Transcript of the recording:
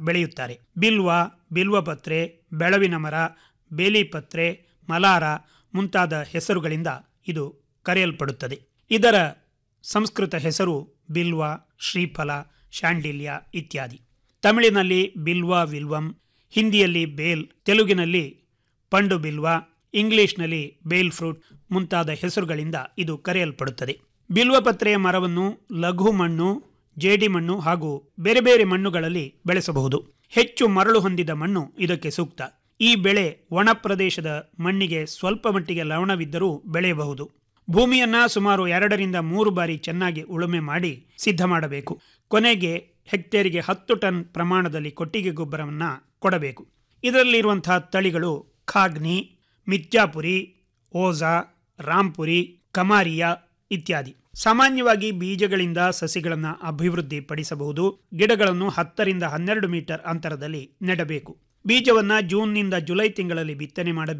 ಬೆಳೆಯುತ್ತಾರೆ ಬಿಲ್ವ ಬಿಲ್ವಪತ್ರೆ ಬೆಳವಿನ ಮರ ಬೇಲಿಪತ್ರೆ ಮಲಾರ ಮುಂತಾದ ಹೆಸರುಗಳಿಂದ ಇದು ಕರೆಯಲ್ಪಡುತ್ತದೆ ಇದರ ಸಂಸ್ಕೃತ ಹೆಸರು ಬಿಲ್ವ ಶ್ರೀಫಲ ಶಾಂಡಿಲ್ಯ ಇತ್ಯಾದಿ ತಮಿಳಿನಲ್ಲಿ ಬಿಲ್ವ ವಿಲ್ವಂ ಹಿಂದಿಯಲ್ಲಿ ಬೇಲ್ ತೆಲುಗಿನಲ್ಲಿ ಪಂಡು ಬಿಲ್ವ ಇಂಗ್ಲಿಷ್ನಲ್ಲಿ ಬೇಲ್ ಫ್ರೂಟ್ ಮುಂತಾದ ಹೆಸರುಗಳಿಂದ ಇದು ಕರೆಯಲ್ಪಡುತ್ತದೆ ಬಿಲ್ವಪತ್ರೆಯ ಮರವನ್ನು ಲಘು ಮಣ್ಣು ಜೇಡಿಮಣ್ಣು ಹಾಗೂ ಬೇರೆ ಬೇರೆ ಮಣ್ಣುಗಳಲ್ಲಿ ಬೆಳೆಸಬಹುದು ಹೆಚ್ಚು ಮರಳು ಹೊಂದಿದ ಮಣ್ಣು ಇದಕ್ಕೆ ಸೂಕ್ತ ಈ ಬೆಳೆ ಒಣ ಪ್ರದೇಶದ ಮಣ್ಣಿಗೆ ಸ್ವಲ್ಪ ಮಟ್ಟಿಗೆ ಲವಣವಿದ್ದರೂ ಬೆಳೆಯಬಹುದು ಭೂಮಿಯನ್ನ ಸುಮಾರು ಎರಡರಿಂದ ಮೂರು ಬಾರಿ ಚೆನ್ನಾಗಿ ಉಳುಮೆ ಮಾಡಿ ಸಿದ್ಧ ಮಾಡಬೇಕು ಕೊನೆಗೆ ಹೆಕ್ಟೇರಿಗೆ ಹತ್ತು ಟನ್ ಪ್ರಮಾಣದಲ್ಲಿ ಕೊಟ್ಟಿಗೆ ಗೊಬ್ಬರವನ್ನ ಕೊಡಬೇಕು ಇದರಲ್ಲಿರುವಂತಹ ತಳಿಗಳು ಖಾಗ್ನಿ ಮಿರ್ಜಾಪುರಿ ಓಜಾ ರಾಂಪುರಿ ಕಮಾರಿಯಾ ಇತ್ಯಾದಿ ಸಾಮಾನ್ಯವಾಗಿ ಬೀಜಗಳಿಂದ ಸಸಿಗಳನ್ನು ಅಭಿವೃದ್ಧಿ ಪಡಿಸಬಹುದು ಗಿಡಗಳನ್ನು ಹತ್ತರಿಂದ ಹನ್ನೆರಡು ಮೀಟರ್ ಅಂತರದಲ್ಲಿ ನೆಡಬೇಕು ಬೀಜವನ್ನ ಜೂನ್ನಿಂದ ಜುಲೈ ತಿಂಗಳಲ್ಲಿ ಬಿತ್ತನೆ ಮಾಡಬೇಕು